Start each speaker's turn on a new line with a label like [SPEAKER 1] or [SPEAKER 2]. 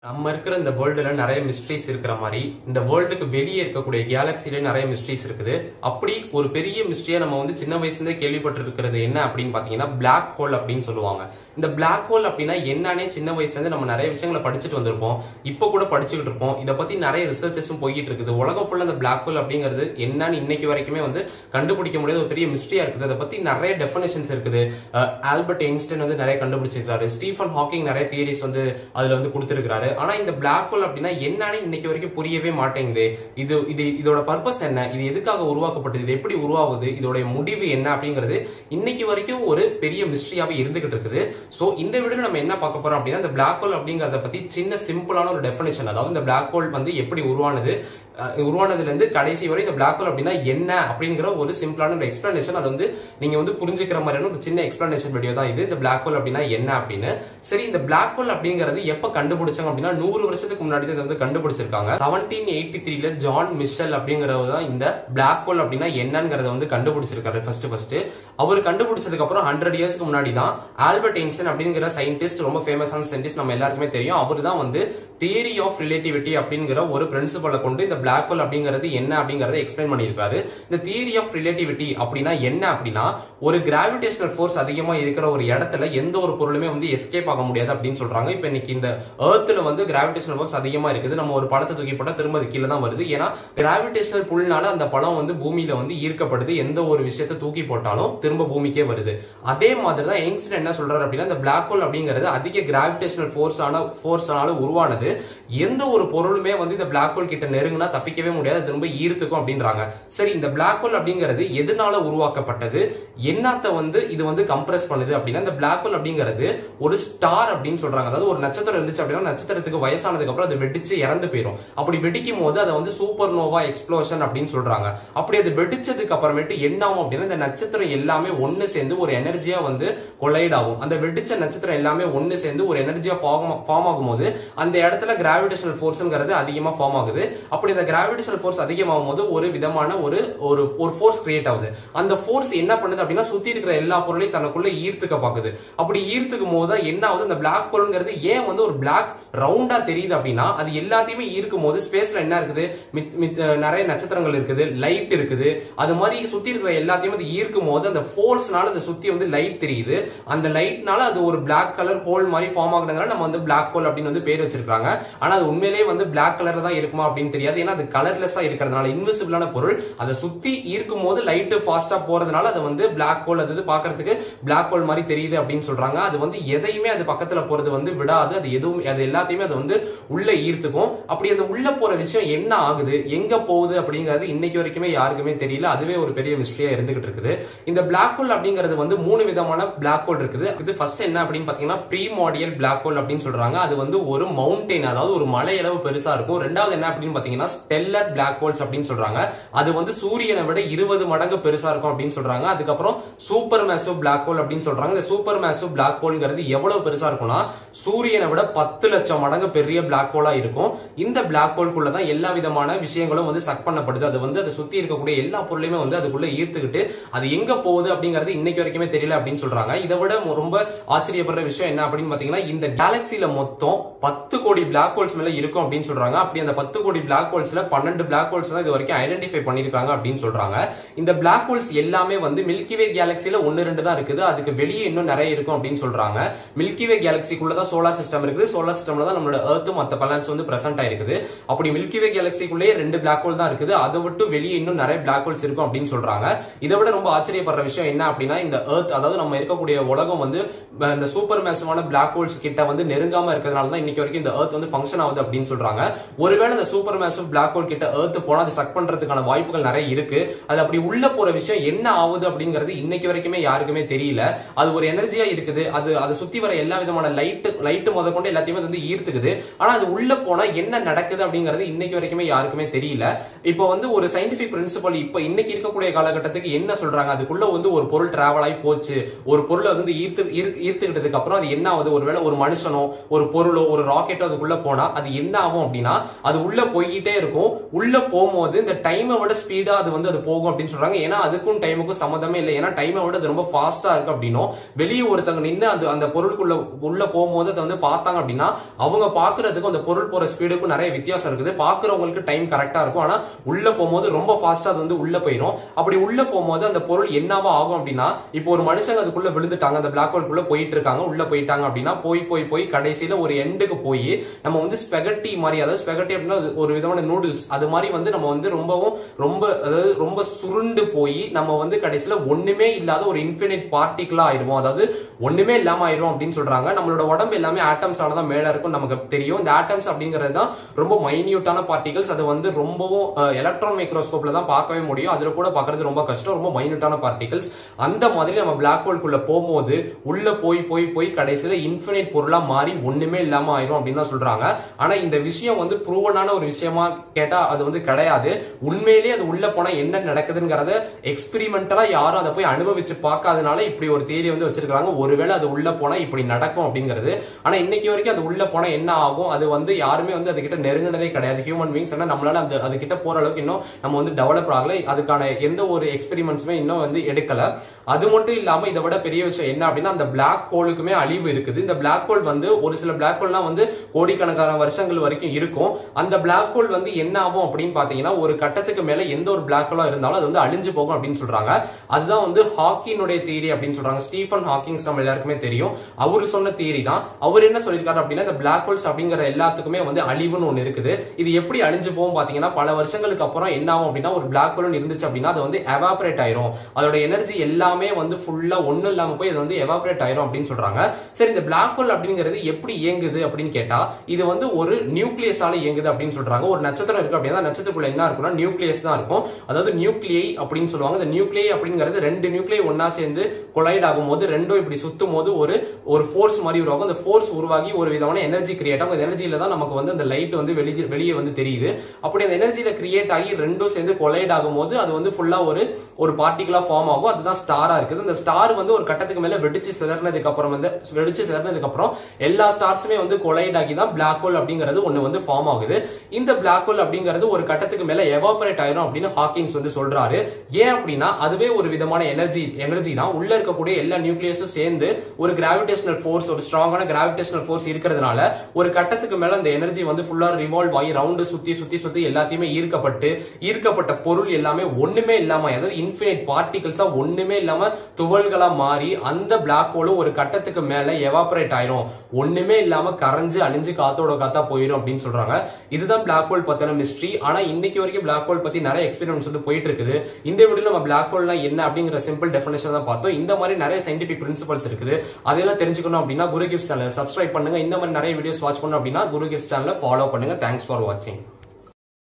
[SPEAKER 1] நம்ம இருக்கிற இந்த வேர்ல்டுல நிறைய மிஸ்ட்ரிஸ் இருக்கிற மாதிரி இந்த வேர்ல்டுக்கு வெளியே இருக்கக்கூடிய கேலக்சில நிறைய மிஸ்ட்ரிஸ் இருக்குது அப்படி ஒரு பெரிய மிஸ்ட்ரியா நம்ம வந்து சின்ன வயசுல இருந்தே கேள்விப்பட்டு இருக்கிறது என்ன அப்படின்னு பாத்தீங்கன்னா பிளாக் ஹோல் அப்படின்னு சொல்லுவாங்க இந்த பிளாக் ஹோல் அப்படின்னா என்னன்னே சின்ன வயசுல இருந்து நம்ம நிறைய விஷயங்களை படிச்சுட்டு வந்திருப்போம் இப்ப கூட படிச்சுக்கிட்டு இருப்போம் இதை பத்தி நிறைய ரிசர்ச்சஸும் போயிட்டு இருக்குது உலகம் ஃபுல்லா இந்த பிளாக் ஹோல் அப்படிங்கிறது என்னன்னு இன்னைக்கு வரைக்குமே வந்து கண்டுபிடிக்க முடியாத ஒரு பெரிய மிஸ்ட்ரியா இருக்குது அதை பத்தி நிறைய டெஃபினேஷன்ஸ் இருக்குது அஹ் ஆல்பர்ட் ஐன்ஸ்டைன் வந்து நிறைய கண்டுபிடிச்சிருக்காரு ஸ்டீஃபன் ஹாக்கிங் நிறைய தியரிஸ் வந்து அதுல வந்து கொடுத்திருக்காரு ஆனா இந்த பிளாக் ஹோல் அப்படின்னா என்னன்னு இன்னைக்கு வரைக்கும் புரியவே மாட்டேங்குது இது இது இதோட பர்பஸ் என்ன இது எதுக்காக உருவாக்கப்பட்டது இது எப்படி உருவாகுது இதோட முடிவு என்ன அப்படிங்கிறது இன்னைக்கு வரைக்கும் ஒரு பெரிய மிஸ்ட்ரியாவே இருந்துகிட்டு இருக்குது சோ இந்த வீடியோ நம்ம என்ன பார்க்க போறோம் அப்படின்னா இந்த பிளாக் ஹோல் அப்படிங்கறத பத்தி சின்ன சிம்பிளான ஒரு டெஃபினேஷன் அதாவது இந்த பிளாக் ஹோல் வந்து எப்படி உருவானது அஹ் உருவானதுல இருந்து கடைசி வரை இந்த பிளாக் ஹோல் அப்படின்னா என்ன அப்படிங்கிற ஒரு சிம்பிளான ஒரு எக்ஸ்பிளனேஷன் அது வந்து நீங்க வந்து புரிஞ்சுக்கிற மாதிரியான ஒரு சின்ன எக்ஸ்பிளனேஷன் வீடியோ தான் இது இந்த பிளாக் ஹோல் அப்படின்னா என்ன அப்படின்னு சரி இந்த பிளாக் ஹோல் அப்படிங்கிறது எப்ப கண்டுபிடிச்சாங்க அப்படின்னா நூறு வருஷத்துக்கு முன்னாடி தான் இதை வந்து கண்டுபிடிச்சிருக்காங்க செவன்டீன் எயிட்டி த்ரீல ஜான் மிஷல் அப்படிங்கிறவர் தான் இந்த பிளாக் ஹோல் அப்படின்னா என்னங்கிறத வந்து கண்டுபிடிச்சிருக்காரு ஃபர்ஸ்ட் ஃபர்ஸ்ட் அவர் கண்டுபிடிச்சதுக்கு அப்புறம் ஹண்ட்ரட் இயர்ஸ்க்கு முன்னாடி தான் ஆல்பர்ட் ஐன்ஸ்டைன் அப்படிங்கிற சயின்டிஸ்ட் ரொம்ப ஃபேமஸான சயின்டிஸ்ட் நம்ம எல்லாருக்குமே தெரியும் அவர் தான் வந்து தியரி ஆஃப் ரிலேட்டிவிட்டி அப்படிங்கிற ஒரு பிரின்சிபலை கொண்டு இந்த பிளாக் ஹோல் அப்படிங்கிறது என்ன அப்படிங்கறத எக்ஸ்பிளைன் பண்ணியிருக்காரு இந்த தியரி ஆஃப் ரிலேட்டிவிட்டி அப்படின்னா என்ன அப்படின்னா ஒரு கிராவிடேஷனல் ஃபோர்ஸ் அதிகமா இருக்கிற ஒரு இடத்துல எந்த ஒரு பொருளுமே வந்து எஸ்கேப் ஆக முடியாது அப்படின்னு சொல்றாங்க இப்ப இன்னைக்கு இந்த ஏர்த்ல வந்து கிராவிடேஷனல் ஃபோர்ஸ் அதிகமா இருக்குது நம்ம ஒரு படத்தை தூக்கி போட்டா திரும்ப அது கீழே தான் வருது ஏன்னா கிராவிடேஷனல் புல்னால அந்த பழம் வந்து பூமியில வந்து ஈர்க்கப்படுது எந்த ஒரு விஷயத்தை தூக்கி போட்டாலும் திரும்ப பூமிக்கே வருது அதே மாதிரி தான் ஐன்ஸ்டைன் என்ன சொல்றாரு அப்படின்னா இந்த பிளாக் ஹோல் அப்படிங்கிறது அதிக கிராவிடேஷனல் ஃபோர்ஸான ஃபோர்ஸால உருவானது எந்த ஒரு பொருளுமே வந்து இந்த பிளாக் ஹோல் கிட்ட நெருங்கினா தப்பிக்கவே முடியாது திரும்ப ஈர்த்துக்கும் அப்படின்றாங்க சரி இந்த பிளாக் ஹோல் அப்படிங்கிறது எதனால உருவாக்கப்பட்டது என்னத்த வந்து இது வந்து கம்ப்ரஸ் பண்ணுது அப்படின்னா இந்த பிளாக் ஹோல் அப்படிங்கிறது ஒரு ஸ்டார் அப்படின்னு சொல்றாங்க அதாவது ஒரு நட்சத்திரம் இருந்துச்சு அப்படின்னா நட்சத்திரத்துக்கு வயசானதுக்கு அப்புறம் அது வெடிச்சு இறந்து போயிடும் அப்படி வெடிக்கும் போது அதை வந்து சூப்பர் நோவா எக்ஸ்ப்ளோஷன் அப்படின்னு சொல்றாங்க அப்படி அது வெடிச்சதுக்கு அப்புறமேட்டு என்ன ஆகும் அப்படின்னா இந்த நட்சத்திரம் எல்லாமே ஒன்னு சேர்ந்து ஒரு எனர்ஜியா வந்து கொலைட் ஆகும் அந்த வெடிச்ச நட்சத்திரம் எல்லாமே ஒன்னு சேர்ந்து ஒரு எனர்ஜியா ஃபார்ம் ஃபார்ம் ஆகும்போது அந்த இடத்துல கிராவிடேஷனல் ஃபோர்ஸ்ங்கிறது அதிகமா ஃபார்ம் ஆகுது அப்படி இந்த கிராவிடேஷனல் ஃபோர்ஸ் அதிகமாகும் போது ஒரு விதமான ஒரு ஒரு ஒரு ஃபோர்ஸ் கிரியேட் ஆகுது அந்த ஃபோர்ஸ் என்ன பண்ணுது அப்படின்னா சுத்தி இருக்கிற எல்லா பொருளையும் தனக்குள்ள ஈர்த்துக்க பாக்குது அப்படி ஈர்த்துக்கும் போது தான் என்ன ஆகுது அந்த பிளாக் ஹோல்ங்கிறது ஏன் வந்து ஒரு பிளாக் ரவுண்டா தெரியுது அப்படின்னா அது எல்லாத்தையுமே ஈர்க்கும் போது ஸ்பேஸ்ல என்ன இருக்குது மித்- மித்- நிறைய நட்சத்திரங்கள் இருக்குது லைட் இருக்குது அது மாதிரி சுத்தி இருக்கிற எல்லாத்தையும் அது ஈர்க்கும் போது அந்த ஃபோர்ஸ்னால அந்த சுத்தி வந்து லைட் தெரியுது அந்த லைட்னால அது ஒரு பிளாக் கலர் ஹோல் மாதிரி ஃபார்ம் ஆகுறதுனால நம்ம வந்து பிளாக் ஹோல் அப்படின்னு வந்து பேர் வச்சிருக்காங்க ஆனா அது உண்மையிலேயே வந்து பிளாக் கலர் தான் இருக்குமா அப்படின்னு தெரியாது ஏன்னா அது கலர்லெஸ்ஸா இருக்கிறதுனால இன்விசிபிளான பொருள் அதை சுத்தி ஈர்க்கும் போது லைட் ஃபாஸ்டா போறதுனால அது வந்து பிளாக் ஹோல் அது பாக்குறதுக்கு பிளாக் ஹோல் மாதிரி தெரியுது அப்படின்னு சொல்றாங்க அது வந்து எதையுமே அது பக்கத்துல போறது வந்து விடாது அது எதுவும் அது எல்லாத்தையுமே அது வந்து உள்ள ஈர்த்துக்கும் அப்படி அந்த உள்ள போற விஷயம் என்ன ஆகுது எங்க போகுது அப்படிங்கிறது இன்னைக்கு வரைக்குமே யாருக்குமே தெரியல அதுவே ஒரு பெரிய மிஸ்ட்ரியா இருந்துகிட்டு இருக்குது இந்த பிளாக் ஹோல் அப்படிங்கிறது வந்து மூணு விதமான பிளாக் ஹோல் இருக்குது இது ஃபர்ஸ்ட் என்ன அப்படின்னு பாத்தீங்கன்னா ப்ரீமாடியல் பிளாக் ஹோல் அப்படின்னு சொல்றாங்க அது வந்து ஒரு மவுண்டெயின் அதாவது ஒரு மலை அளவு பெருசா இருக்கும் ரெண்டாவது என்ன அப்படின்னு பாத்தீங்கன்னா ஸ்டெல்லர் பிளாக் ஹோல்ஸ் அப்படின்னு சொல்றாங்க அது வந்து சூரியனை விட இருபது மடங்கு பெருசா இருக்கும் அப்படின்னு சொல்றாங்க அதுக்கப்புறம் சூப்பர் மேசிவ் பிளாக் ஹோல் அப்படின்னு சொல்றாங்க இந்த சூப்பர் மேசிவ் பிளாக் ஹோல்ங்கிறது எவ்வளவு பெருசா இருக்கும்னா சூரியனை விட பத்து லட்சம் மடங்கு பெரிய பிளாக் ஹோலா இருக்கும் இந்த பிளாக் ஹோல்குள்ள தான் எல்லா விதமான விஷயங்களும் வந்து சக் பண்ணப்படுது அது வந்து அதை சுத்தி இருக்கக்கூடிய எல்லா பொருளையுமே வந்து அதுக்குள்ள ஈர்த்துக்கிட்டு அது எங்க போகுது அப்படிங்கிறது இன்னைக்கு வரைக்குமே தெரியல அப்படின்னு சொல்றாங்க இதை விட ரொம்ப ஆச்சரியப்படுற விஷயம் என்ன அப்படின்னு பாத்தீங்கன்னா இந்த கேலக்சில மொத்தம் பத்து கோடி பிளாக் ஹோல்ஸ் மேல இருக்கும் அப்படின்னு சொல்றாங்க அப்படி அந்த பத்து கோடி பிளாக் ஹோல்ஸ்ல பன்னெண்டு பிளாக் ஹோல்ஸ் தான் இது வரைக்கும் ஐடென்டிஃபை பண்ணிருக்காங்க அப்படின்னு சொல்றாங்க இந்த பிளாக் ஹோல்ஸ் எல்லாமே வந்து மில்கிவே கேலக்சில ஒன்னு ரெண்டு தான் இருக்குது அதுக்கு வெளியே இன்னும் நிறைய இருக்கும் அப்படின்னு சொல்றாங்க மில்கிவே கேலக்சிக்குள்ள தான் சோலார் சிஸ்டம் இருக்குது சோலார் சிஸ்டம்ல தான் நம்மளோட எர்த்தும் மத்த பிளான்ஸ் வந்து பிரசன்ட் ஆயிருக்குது அப்படி மில்கிவே கேலக்சிக்குள்ளேயே ரெண்டு பிளாக் ஹோல் தான் இருக்குது அதை விட்டு வெளியே இன்னும் நிறைய பிளாக் ஹோல்ஸ் இருக்கும் அப்படின்னு சொல்றாங்க இதை விட ரொம்ப ஆச்சரியப்படுற விஷயம் என்ன அப்படின்னா இந்த எர்த் அதாவது நம்ம இருக்கக்கூடிய உலகம் வந்து அஹ், இந்த சூப்பர் மேசிவான பிளாக் ஹோல்ஸ் கிட்ட வந்து நெருங்காம இருக்கிறதுனால தான் இன்னைக்கு வரைக்கும் இந்த எர்த் வந்து ஃபங்க்ஷன் ஆகுது அப்படின்னு சொல்றாங்க ஒருவேளை இந்த சூப்பர் மேசிவ் பிளாக் ஹோல் கிட்ட எர்த் போனா அது சக் பண்றதுக்கான வாய்ப்புகள் நிறைய இருக்கு அது அப்படி உள்ள போற விஷயம் என்ன ஆகுது அப்படிங்கிறது இன்னைக்கு வரைக்குமே யாருக்குமே தெரியல அது ஒரு எனர்ஜியா இருக்குது அது அதை சுத்தி வர எல்லா விதமான லைட் லைட் முத கொண்டு எல்லாத்தையுமே அது வந்து ஈர்த்துக்குது ஆனா அது உள்ள போனா என்ன நடக்குது அப்படிங்கிறது இன்னைக்கு வரைக்குமே யாருக்குமே தெரியல இப்போ வந்து ஒரு சயின்டிபிக் பிரின்சிபல் இப்ப இன்னைக்கு இருக்கக்கூடிய காலகட்டத்துக்கு என்ன சொல்றாங்க அதுக்குள்ள வந்து ஒரு பொருள் டிராவல் ஆகி போச்சு ஒரு பொருளை வந்து ஈர்த்து ஈர்- ஈர்த்துக்கிட்டதுக்கு அப்புறம் அது என்ன ஆகுது ஒருவேளை ஒரு மனுஷனோ ஒரு பொருளோ ஒரு ராக்கெட்டோ அதுக்குள்ள போனா அது என்ன ஆகும் அப்படின்னா அது உள்ள போய்கிட்டே இருக்கும் உள்ள போகும்போது இந்த டைமை விட ஸ்பீடா அது வந்து அது போகும் அப்படின்னு சொல்றாங்க ஏன்னா அதுக்கும் டைமுக்கும் சம்மந்தமே இல்லை ஏன்னா ஏன்னா டைமை விட அது ரொம்ப ஃபாஸ்டா இருக்கு அப்படின்னும் வெளியே ஒருத்தவங்க நின்று அந்த அந்த பொருளுக்குள்ள உள்ள போகும்போது அதை வந்து பார்த்தாங்க அப்படின்னா அவங்க பாக்குறதுக்கும் அந்த பொருள் போற ஸ்பீடுக்கும் நிறைய வித்தியாசம் இருக்குது பாக்குறவங்களுக்கு டைம் கரெக்டா இருக்கும் ஆனா உள்ள போகும்போது ரொம்ப ஃபாஸ்டா அது வந்து உள்ள போயிடும் அப்படி உள்ள போகும்போது அந்த பொருள் என்னவா ஆகும் அப்படின்னா இப்போ ஒரு மனுஷங்க அதுக்குள்ள விழுந்துட்டாங்க அந்த பிளாக் ஹோல்குள்ள போயிட்டு இருக்காங்க உள்ள போயிட்டாங்க அப்படின்னா போய் போய் போய் கடைசியில ஒரு எண்டுக்கு போய் நம்ம வந்து ஸ்பெகட்டி மாதிரி அதாவது ஸ்பெகட்டி அப்படின்னா அது ஒரு விதமான நூடுல்ஸ் அது மாதிரி வந்து நம்ம வந்து ரொம்பவும் ரொம்ப அதாவது ரொம்ப சுருண்டு போய் நம்ம வந்து கடைசியில ஒண்ணுமே இல்லாத ஒரு இன்ஃபினிட் பார்ட்டிகளா ஆயிடுவோம் அதாவது ஒண்ணுமே இல்லாம ஆயிரும் அப்படின்னு சொல்றாங்க நம்மளோட உடம்பு எல்லாமே ஆட்டம்ஸ் தான் மேல இருக்கும் நமக்கு தெரியும் இந்த ஆட்டம்ஸ் அப்படிங்கிறது தான் ரொம்ப மைன்யூட்டான பார்ட்டிகல்ஸ் அது வந்து ரொம்பவும் எலக்ட்ரான் மைக்ரோஸ்கோப்ல தான் பார்க்கவே முடியும் அதுல கூட பார்க்கறது ரொம்ப கஷ்டம் ரொம்ப மைன்யூட்டான பார்ட்டிகல்ஸ் அந்த மாதிரி நம்ம பிளாக் ஹோல்குள்ள போகும்போது உள்ள போய் போய் போய் கடைசியில இன்ஃபினிட் பொருளா மாறி ஒண்ணுமே இல்லாம ஆயிரும் அப்படின்னு தான் சொல்றாங்க ஆனா இந்த விஷயம் வந்து ப்ரூவனான ஒரு விஷயமா கேட்டா அது வந்து கிடையாது உண்மையிலேயே அது உள்ள போனா என்ன நடக்குதுங்கிறத எக்ஸ்பெரிமெண்டலா யாரும் அதை போய் அனுபவிச்சு பார்க்காதனால இப்படி ஒரு தேதி வந்து வச்சிருக்காங்க ஒருவேளை அது உள்ள போனா இப்படி நடக்கும் அப்படிங்கிறது ஆனா இன்னைக்கு வரைக்கும் அது உள்ள போனா என்ன ஆகும் அது வந்து யாருமே வந்து அது கிட்ட நெருங்கினதே கிடையாது ஹியூமன் பீங்ஸ் ஆனா நம்மளால அந்த அது கிட்ட போற அளவுக்கு இன்னும் நம்ம வந்து டெவலப் ஆகல அதுக்கான எந்த ஒரு எக்ஸ்பெரிமெண்ட்ஸுமே இன்னும் வந்து எடுக்கல அது மட்டும் இல்லாம இதை விட பெரிய விஷயம் என்ன அப்படின்னா அந்த பிளாக் ஹோலுக்குமே அழிவு இருக்குது இந்த பிளாக் ஹோல் வந்து ஒரு சில பிளாக் ஹோல்லாம் வந்து கோடிக்கணக்கான வருஷங்கள் வரைக்கும் இருக்கும் அந்த பிளாக் ஹோல் வந்து என்ன ஆகும் அப்படின்னு பாத்தீங்கன்னா ஒரு கட்டத்துக்கு மேல எந்த ஒரு பிளாக் ஹோலா இருந்தாலும் அது வந்து அழிஞ்சு போகும் அப்படின்னு சொல்றாங்க அதுதான் வந்து ஹாக்கினுடைய தியரி அப்படின்னு சொல்றாங்க ஸ்டீஃபன் ஹாக்கிங்ஸ் நம்ம எல்லாருக்குமே தெரியும் அவரு சொன்ன தியரி தான் அவர் என்ன சொல்லியிருக்காரு அப்படின்னா இந்த பிளாக் ஹோல்ஸ் அப்படிங்கிற எல்லாத்துக்குமே வந்து அழிவுன்னு ஒண்ணு இருக்குது இது எப்படி அழிஞ்சு போகும் பாத்தீங்கன்னா பல வருஷங்களுக்கு அப்புறம் என்ன ஆகும் அப்படின்னா ஒரு பிளாக் ஹோல் இருந்துச்சு அப்படின்னா அது வந்து எவாபரேட் ஆயிரும் அதோட எனர்ஜி எல்லாமே வந்து ஃபுல்லா ஒண்ணும் இல்லாம போய் அது வந்து எவாபரேட் ஆயிரும் அப்படின்னு சொல்றாங்க சரி இந்த பிளாக் ஹோல் அப்படிங்கிறது எப்படி இயங்குது அப்படின்னு கேட்டா இது வந்து ஒரு நியூக்ளியஸால இயங்குது அப்படின்னு சொல்றாங்க ஒரு நட்சத்திரம் இருக்கு அப்படின்னா நட்சத்திரக்குள்ள என்ன இருக்கும்னா நியூக்ளியஸ் தான் இருக்கும் அதாவது நியூக்ளியை அப்படின்னு சொல்லுவாங்க இந்த நியூக்ளியை அப்படிங்கிறது ரெண்டு நியூக்ளியை ஒன்னா சேர்ந்து கொலைட் ஆகும்போது ரெண்டும் இப்படி சுத்தும் போது ஒரு ஒரு ஃபோர்ஸ் மாதிரி உருவாகும் அந்த ஃபோர்ஸ் உருவாகி ஒரு விதமான எனர்ஜி கிரியேட் ஆகும் அந்த எனர்ஜியில தான் நமக்கு வந்து அந்த லைட் வந்து வெளியே வெளியே வந்து தெரியுது அப்படி அந்த எனர்ஜியில கிரியேட் ஆகி ரெண்டும் சேர்ந்து கொலைட் ஆகும்போது அது வந்து ஃபுல்லா ஒரு ஒரு பார்ட்டிகுலா ஃபார்ம் ஆகும் அதுதான் ஸ்டாரா இருக்குது இந்த ஸ்டார் வந்து ஒரு கட்டத்துக்கு மேல வெடிச்சு சிதறினதுக்கு அப்புறம் வந்து வெடிச்சு சிதறினதுக்கு அப்புறம் எல்லா ஸ்டார்ஸுமே வந்து கொலைட் ஆகி தான் பிளாக் ஹோல் அப்படிங்கிறது ஒண்ணு வந்து ஃபார்ம் ஆகுது இந்த பிளாக் ஹோல் அப்படிங்கிறது ஒரு கட்டத்துக்கு மேல எவாபரேட் ஆயிரும் அப்படின்னு ஹாக்கிங்ஸ் வந்து சொல்றாரு ஏன் அப்படின்னா அதுவே ஒரு விதமான எனர்ஜி எனர்ஜி தான் உள்ள இருக்கக்கூடிய எல்லா நியூக்ளியஸும் சேர்ந்து ஒரு கிராவிடேஷனல் ஃபோர்ஸ் ஒரு ஸ்ட்ராங்கான கிராவிடேஷனல் ஃபோர்ஸ் இருக்கிறதுனால ஒரு கட்டத்துக்கு மேல அந்த எனர்ஜி வந்து ஃபுல்லா ரிவால்வ் ஆகி ரவுண்டு சுத்தி சுத்தி சுத்தி எல்லாத்தையுமே ஈர்க்கப்பட்டு ஈர்க்கப்பட்ட பொருள் எல்லாமே ஒண்ணுமே இல்லாம அதாவது இன்ஃபினிட் பார்ட்டிகல்ஸா ஒண்ணுமே இல்லாம துகள்களா மாறி அந்த பிளாக் ஹோலும் ஒரு கட்டத்துக்கு மேல எவாபரேட் ஆயிரும் ஒண்ணுமே இல்லாம கரைஞ்சு அழிஞ்சு காத்தோட காத்தா போயிடும் அப்படின்னு சொல்றாங்க இதுதான் பிளாக் ஹோல் பத்தின மிஸ்ட்ரி ஆனா இன்னைக்கு வரைக்கும் பிளாக் ஹோல் பத்தி நிறைய எக்ஸ்பீரியன்ஸ் வந்து போயிட்டு இருக்குது இந்த வீடியோ நம்ம பிளாக் ஹோல்னா என்ன அப்படிங்கிற சிம்பிள் டெஃபினேஷன் தான் பார்த்தோம் இந்த மாதிரி நிறைய சயின்டிபிக் பிரின்சிபல்ஸ் இருக்குது அதெல்லாம் தெரிஞ்சுக்கணும் அப்படின்னா குரு கிஃப்ட் சேனல் சப்ஸ்கிரைப் பண்ணுங்க இந்த மாதிரி நிறைய வீடியோஸ் வாட்ச் பண்ணணும் அப்படின்னா குரு கிஃப்ட் சேனலை ஃபாலோ பண்ணுங்க தேங்க்ஸ் ஃபார் வாட்சிங்